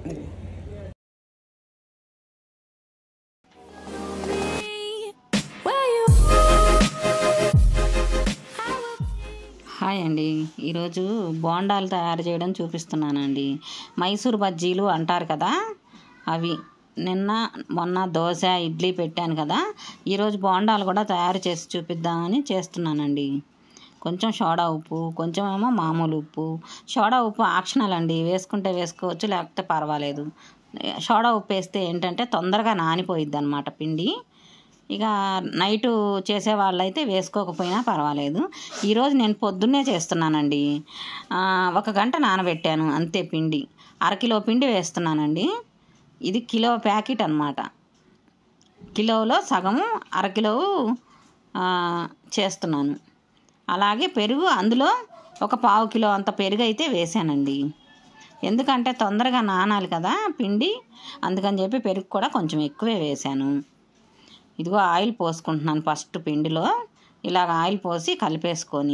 Hi అండి ఈరోజు బోండాలు తయారు చేయడం చూపిస్తున్నానండి మైసూర్ బజ్జీలు అంటారు కదా అవి నిన్న మొన్న దోశ ఇడ్లీ పెట్టాను కదా ఈరోజు బోండాలు కూడా తయారు చేసి చూపిద్దామని చేస్తున్నానండి కొంచెం సోడా ఉప్పు కొంచెం ఏమో మామూలు ఉప్పు సోడా ఉప్పు ఆప్షనల్ అండి వేసుకుంటే వేసుకోవచ్చు లేకపోతే పర్వాలేదు సోడా ఉప్పు వేస్తే ఏంటంటే తొందరగా నానిపోయిద్ది అనమాట పిండి ఇక నైట్ చేసే వాళ్ళైతే వేసుకోకపోయినా పర్వాలేదు ఈరోజు నేను పొద్దున్నే చేస్తున్నానండి ఆ, ఒక గంట నానబెట్టాను అంతే పిండి అరకిలో పిండి వేస్తున్నానండి ఇది కిలో ప్యాకెట్ అనమాట కిలోలో సగము అరకిలో ఆ, చేస్తున్నాను అలాగే పెరుగు అందులో ఒక పావు కిలో అంత పెరుగు అయితే వేసానండి ఎందుకంటే తొందరగా నానాలి కదా పిండి అందుకని చెప్పి పెరుగు కూడా కొంచెం ఎక్కువే వేశాను ఇదిగో ఆయిల్ పోసుకుంటున్నాను ఫస్ట్ పిండిలో ఇలాగ ఆయిల్ పోసి కలిపేసుకొని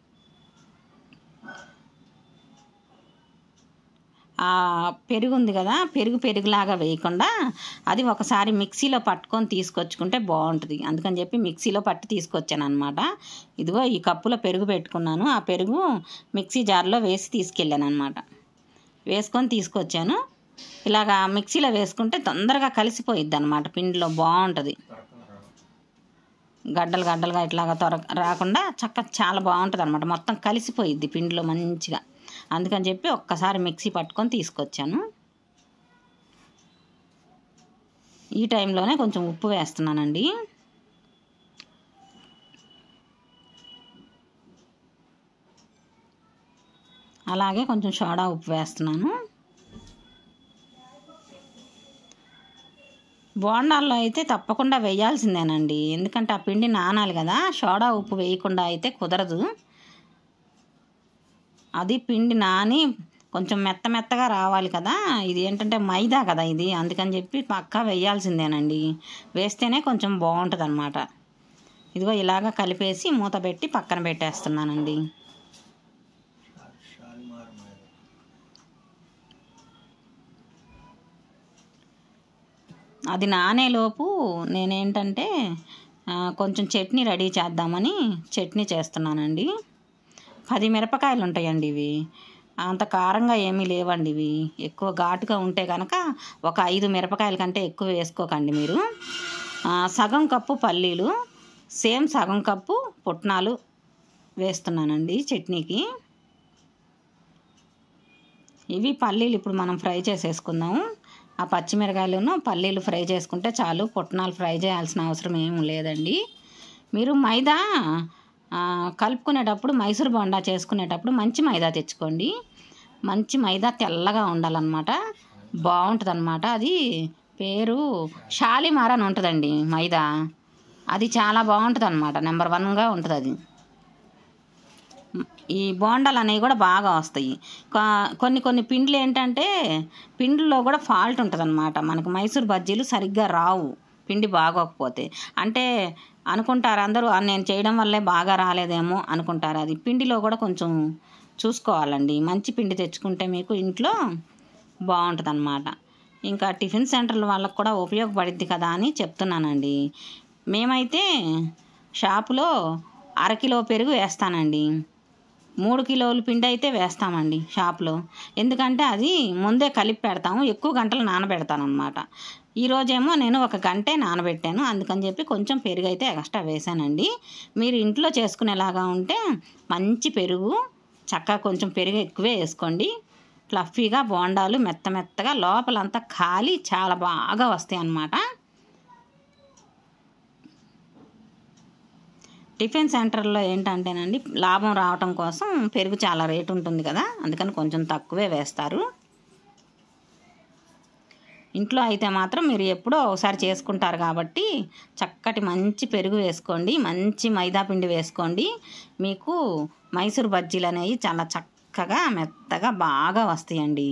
ఆ పెరుగు ఉంది కదా పెరుగు పెరుగులాగా వేయకుండా అది ఒకసారి మిక్సీలో పట్టుకొని తీసుకొచ్చుకుంటే బాగుంటుంది అందుకని చెప్పి మిక్సీలో పట్టి తీసుకొచ్చాను అనమాట ఇదిగో ఈ కప్పులో పెరుగు పెట్టుకున్నాను ఆ పెరుగు మిక్సీ జార్లో వేసి తీసుకెళ్ళాను అనమాట వేసుకొని తీసుకొచ్చాను ఇలాగా మిక్సీలో వేసుకుంటే తొందరగా కలిసిపోయిద్ది అనమాట పిండిలో బాగుంటుంది గడ్డలు గడ్డలుగా ఇట్లాగా త్వర రాకుండా చక్క చాలా బాగుంటుంది అనమాట మొత్తం కలిసిపోయిద్ది పిండిలో మంచిగా అందుకని చెప్పి ఒక్కసారి మిక్సీ పట్టుకొని తీసుకొచ్చాను ఈ టైంలోనే కొంచెం ఉప్పు వేస్తున్నానండి అలాగే కొంచెం సోడా ఉప్పు వేస్తున్నాను బోండాల్లో అయితే తప్పకుండా వేయాల్సిందేనండి ఎందుకంటే ఆ పిండి నానాలి కదా సోడా ఉప్పు వేయకుండా అయితే కుదరదు అది పిండి నాని కొంచెం మెత్త మెత్తగా రావాలి కదా ఇది ఏంటంటే మైదా కదా ఇది అందుకని చెప్పి పక్కా వేయాల్సిందేనండి వేస్తేనే కొంచెం బాగుంటుంది అనమాట ఇదిగో ఇలాగ కలిపేసి మూత పెట్టి పక్కన పెట్టేస్తున్నానండి అది నానేలోపు నేనేంటంటే ఆ, కొంచెం చట్నీ రెడీ చేద్దామని చట్నీ చేస్తున్నానండి పది మిరపకాయలు ఉంటాయండి ఇవి అంత కారంగా ఏమీ లేవండి ఇవి ఎక్కువ ఘాటుగా ఉంటే కనుక ఒక ఐదు మిరపకాయల కంటే ఎక్కువ వేసుకోకండి మీరు ఆ, సగం కప్పు పల్లీలు సేమ్ సగం కప్పు పుట్నాలు వేస్తున్నానండి చట్నీకి ఇవి పల్లీలు ఇప్పుడు మనం ఫ్రై చేసేసుకుందాము ఆ పచ్చిమిరకాయలను పల్లీలు ఫ్రై చేసుకుంటే చాలు పుట్నాలు ఫ్రై చేయాల్సిన అవసరం ఏం లేదండి మీరు మైదా ఆ, కలుపుకునేటప్పుడు మైసూర్ బొండా చేసుకునేటప్పుడు మంచి మైదా తెచ్చుకోండి మంచి మైదా తెల్లగా ఉండాలన్నమాట బాగుంటుంది అనమాట అది పేరు షాలిమార్ అని ఉంటుందండి మైదా అది చాలా బాగుంటుంది అనమాట నెంబర్ వన్గా ఉంటుంది అది ఈ బోండాలు అనేవి కూడా బాగా వస్తాయి కా- కొన్ని కొన్ని పిండ్లు ఏంటంటే పిండిలో కూడా ఫాల్ట్ ఉంటుంది అనమాట మనకు మైసూర్ బజ్జీలు సరిగ్గా రావు పిండి బాగోకపోతే అంటే అనుకుంటారు అందరూ "ఆ, నేను చేయడం వల్లే బాగా రాలేదేమో అనుకుంటారు అది పిండిలో కూడా కొంచెం చూసుకోవాలండి మంచి పిండి తెచ్చుకుంటే మీకు ఇంట్లో బాగుంటుంది అనమాట ఇంకా టిఫిన్ సెంటర్ల వాళ్ళకు కూడా ఉపయోగపడిద్ది కదా అని చెప్తున్నానండి మేమైతే షాపులో అరకిలో పెరుగు వేస్తానండి మూడు కిలోల పిండి అయితే వేస్తామండి షాప్లో ఎందుకంటే అది ముందే కలిపి పెడతాము ఎక్కువ గంటలు నానబెడతాను అనమాట ఈరోజేమో నేను ఒక గంటే నానబెట్టాను అందుకని చెప్పి కొంచెం పెరుగు అయితే ఎక్స్ట్రా వేసానండి మీరు ఇంట్లో చేసుకునేలాగా ఉంటే మంచి పెరుగు చక్కగా కొంచెం పెరుగు ఎక్కువే వేసుకోండి ఫ్లఫీగా బోండాలు మెత్త మెత్తగా లోపలంతా ఖాళీ చాలా బాగా వస్తాయి అన్నమాట టిఫిన్ సెంటర్లో ఏంటంటేనండి లాభం రావటం కోసం పెరుగు చాలా రేటు ఉంటుంది కదా అందుకని కొంచెం తక్కువే వేస్తారు ఇంట్లో అయితే మాత్రం మీరు ఎప్పుడో ఒకసారి చేసుకుంటారు కాబట్టి చక్కటి మంచి పెరుగు వేసుకోండి మంచి మైదా పిండి వేసుకోండి మీకు మైసూర్ బజ్జీలు అనేవి చాలా చక్కగా మెత్తగా బాగా వస్తాయండి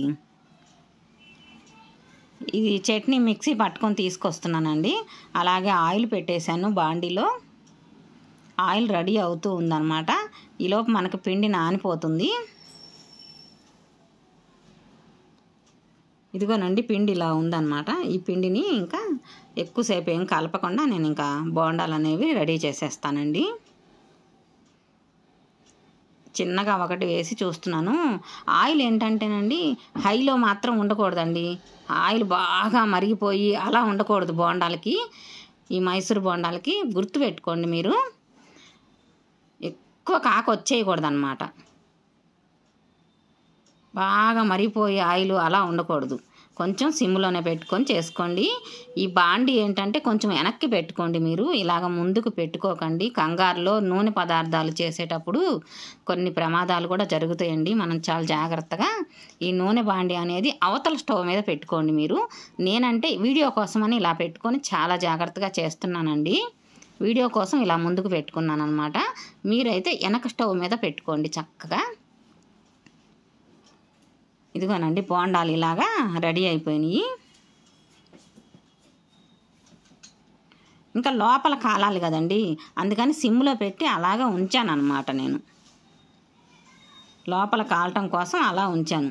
ఇది చట్నీ మిక్సీ పట్టుకొని తీసుకొస్తున్నానండి అలాగే ఆయిల్ పెట్టేశాను బాండీలో ఆయిల్ రెడీ అవుతూ ఉందన్నమాట ఈలోపు మనకు పిండి నానిపోతుంది ఇదిగోనండి పిండి ఇలా ఉందన్నమాట ఈ పిండిని ఇంకా ఎక్కువసేపు ఏం కలపకుండా నేను ఇంకా బోండాలు అనేవి రెడీ చేసేస్తానండి చిన్నగా ఒకటి వేసి చూస్తున్నాను ఆయిల్ ఏంటంటేనండి హైలో మాత్రం ఉండకూడదండి ఆయిల్ బాగా మరిగిపోయి అలా ఉండకూడదు బోండాలకి ఈ మైసూర్ బోండాలకి గుర్తు పెట్టుకోండి మీరు ఎక్కువ కాక వచ్చేయకూడదు అనమాట బాగా మరిగిపోయి ఆయిల్ అలా ఉండకూడదు కొంచెం సిమ్లోనే పెట్టుకొని చేసుకోండి ఈ బాండి ఏంటంటే కొంచెం వెనక్కి పెట్టుకోండి మీరు ఇలాగ ముందుకు పెట్టుకోకండి కంగారులో నూనె పదార్థాలు చేసేటప్పుడు కొన్ని ప్రమాదాలు కూడా జరుగుతాయండి మనం చాలా జాగ్రత్తగా ఈ నూనె బాండి అనేది అవతల స్టవ్ మీద పెట్టుకోండి మీరు నేనంటే వీడియో కోసమని ఇలా పెట్టుకొని చాలా జాగ్రత్తగా చేస్తున్నానండి వీడియో కోసం ఇలా ముందుకు పెట్టుకున్నాను అనమాట మీరైతే వెనక స్టవ్ మీద పెట్టుకోండి చక్కగా ఇదిగోనండి బోండాలు ఇలాగా రెడీ అయిపోయినాయి ఇంకా లోపల కాలాలి కదండి అందుకని సిమ్లో పెట్టి అలాగా ఉంచాను అనమాట నేను లోపల కాలటం కోసం అలా ఉంచాను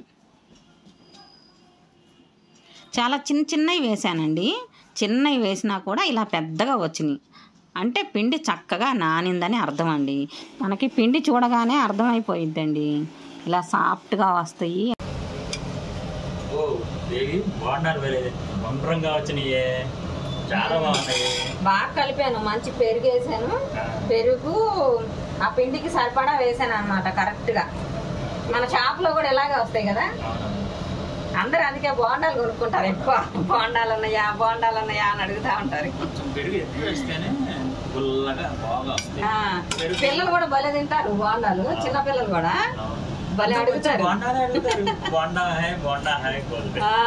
చాలా చిన్న చిన్నవి వేసానండి చిన్నవి వేసినా కూడా ఇలా పెద్దగా వచ్చినాయి అంటే పిండి చక్కగా నానిందని అర్థం అండి మనకి పిండి చూడగానే అర్థమైపోయిద్దండి ఇలా సాఫ్ట్గా వస్తాయి ఓ దేవి బాగున్నారు వేరే గుండ్రంగా వచ్చినాయే చాలా బాగున్నాయి బాగా కలిపాను మంచి పెరుగు వేసాను పెరుగు ఆ పిండికి సరిపడా వేసాను అనమాట కరెక్ట్గా మన షాప్లో కూడా ఇలాగే వస్తాయి కదా అవునవును. అందరూ అందుకే బోండాలు కొనుక్కుంటారు ఎక్కువ బోండాలు ఉన్నాయా బోండాలు ఉన్నాయా అని అడుగుతా ఉంటారు కొంచెం పెరుగు ఎక్కువ వేస్తేనే గుల్లగా బాగా వస్తాయి ఆ, పిల్లలు కూడా భలే తింటారు బోండాలు చిన్న పిల్లలు కూడా అవును. భలే అడుగుతారు బోండాలే అడుగుతారు బోండా హై బోండా హై బోల్తే ఆ.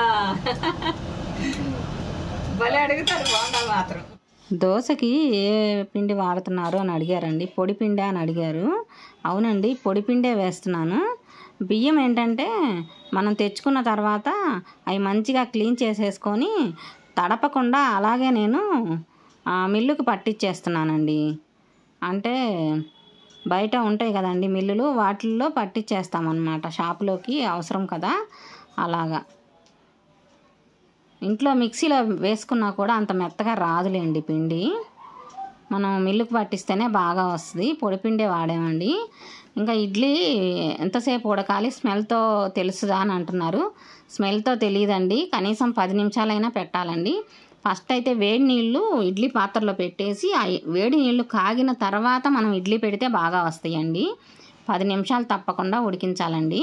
భలే అడుగుతారు బోండాలు మాత్రం దోశకి ఏ పిండి వాడుతున్నారు అని అడిగారండి పొడి పిండి అని అడిగారు అవునండి పొడి పిండే వేస్తున్నాను బియ్యం ఏంటంటే మనం తెచ్చుకున్న తర్వాత అవి మంచిగా క్లీన్ చేసేసుకొని తడపకుండా అలాగే నేను ఆ, మిల్లుకు పట్టించేస్తున్నానండి అంటే బయట ఉంటాయి కదండి మిల్లులు వాటిల్లో పట్టించేస్తామన్నమాట షాపులోకి అవసరం కదా అలాగా ఇంట్లో మిక్సీలో వేసుకున్నా కూడా అంత మెత్తగా రాదులేండి పిండి మనం మిల్లుకు పట్టిస్తేనే బాగా వస్తుంది పొడిపిండే వాడామండి ఇంకా ఇడ్లీ ఎంతసేపు ఉడకాలి స్మెల్తో తెలుసుదా అని అంటున్నారు స్మెల్తో తెలియదండి కనీసం పది నిమిషాలైనా పెట్టాలండి ఫస్ట్ అయితే వేడి నీళ్ళు ఇడ్లీ పాత్రలో పెట్టేసి ఆ వేడి నీళ్ళు కాగిన తర్వాత మనం ఇడ్లీ పెడితే బాగా వస్తాయండి పది నిమిషాలు తప్పకుండా ఉడికించాలండి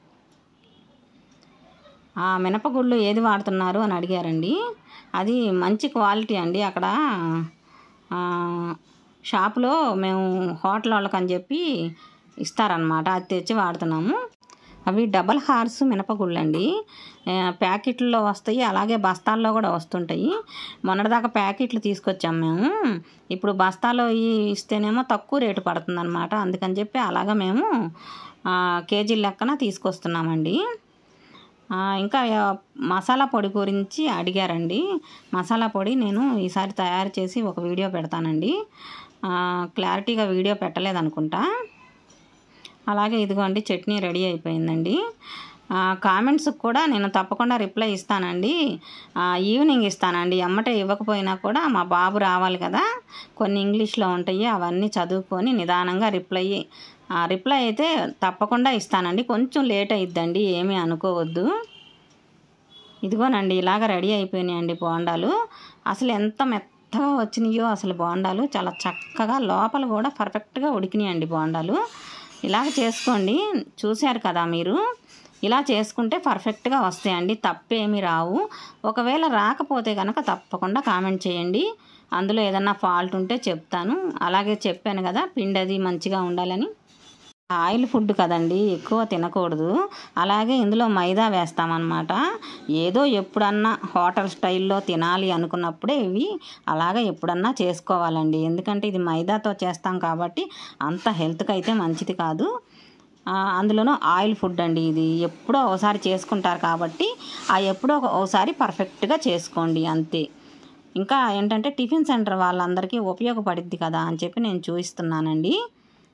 ఆ మినపగుళ్ళు ఏది వాడుతున్నారు అని అడిగారండి అది మంచి క్వాలిటీ అండి అక్కడ ఆ, షాపులో మేము హోటల్ వాళ్ళకి అని చెప్పి ఇస్తారనమాట అది తెచ్చి వాడుతున్నాము అవి డబల్ హార్స్ మినపగుళ్ళు అండి ఆ, ప్యాకెట్లో వస్తాయి అలాగే బస్తాల్లో కూడా వస్తుంటాయి మొన్నటిదాకా ప్యాకెట్లు తీసుకొచ్చాము మేము ఇప్పుడు బస్తాలో ఈ ఇస్తేనేమో తక్కువ రేటు పడుతుంది అనమాట అందుకని చెప్పి అలాగా మేము ఆ, కేజీ లెక్కన తీసుకొస్తున్నామండి ఆ, ఇంకా ఆ, మసాలా పొడి గురించి అడిగారండి మసాలా పొడి నేను ఈసారి తయారు చేసి ఒక వీడియో పెడతానండి ఆ, క్లారిటీగా వీడియో పెట్టలేదు అనుకుంటా అలాగే ఇదిగోండి చట్నీ రెడీ అయిపోయిందండి ఆ, కామెంట్స్కి కూడా నేను తప్పకుండా రిప్లై ఇస్తానండి ఆ, ఈవినింగ్ ఇస్తానండి ఎమ్మటే ఇవ్వకపోయినా కూడా మా బాబు రావాలి కదా కొన్ని ఇంగ్లీష్లో ఉంటాయి అవన్నీ చదువుకొని నిదానంగా రిప్లై ఆ, రిప్లై అయితే తప్పకుండా ఇస్తానండి కొంచెం లేట్ అయిద్దండి ఏమీ అనుకోవద్దు ఇదిగోనండి ఇలాగ రెడీ అయిపోయినాయండి బోండాలు అసలు ఎంత మెత్తగా వచ్చినాయో అసలు బోండాలు చాలా చక్కగా లోపల కూడా పర్ఫెక్ట్గా ఉడికినాయండి బోండాలు ఇలాగ చేసుకోండి చూశారు కదా మీరు ఇలా చేసుకుంటే పర్ఫెక్ట్గా వస్తాయండి తప్పేమీ రావు ఒకవేళ రాకపోతే కనుక తప్పకుండా కామెంట్ చేయండి అందులో ఏదన్నా ఫాల్ట్ ఉంటే చెప్తాను అలాగే చెప్పాను కదా పిండి అది మంచిగా ఉండాలని ఆయిల్ ఫుడ్ కదండి ఎక్కువ తినకూడదు అలాగే ఇందులో మైదా వేస్తామన్నమాట ఏదో ఎప్పుడన్నా హోటల్ స్టైల్లో తినాలి అనుకున్నప్పుడే ఇవి అలాగే ఎప్పుడన్నా చేసుకోవాలండి ఎందుకంటే ఇది మైదాతో చేస్తాం కాబట్టి అంత హెల్త్కి అయితే మంచిది కాదు ఆ, అందులోనూ ఆయిల్ ఫుడ్ అండి ఇది ఎప్పుడో ఒకసారి చేసుకుంటారు కాబట్టి ఆ ఎప్పుడో ఒక- ఒకసారి పర్ఫెక్ట్గా చేసుకోండి అంతే ఇంకా ఏంటంటే టిఫిన్ సెంటర్ వాళ్ళందరికీ ఉపయోగపడిద్ది కదా అని చెప్పి నేను చూపిస్తున్నానండి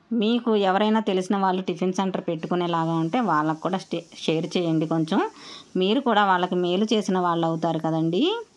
మీకు ఎవరైనా తెలిసిన వాళ్ళు టిఫిన్ సెంటర్ పెట్టుకునేలాగా ఉంటే వాళ్ళకు కూడా స్టే షేర్ చేయండి కొంచెం మీరు కూడా వాళ్ళకి మేలు చేసిన వాళ్ళు అవుతారు కదండి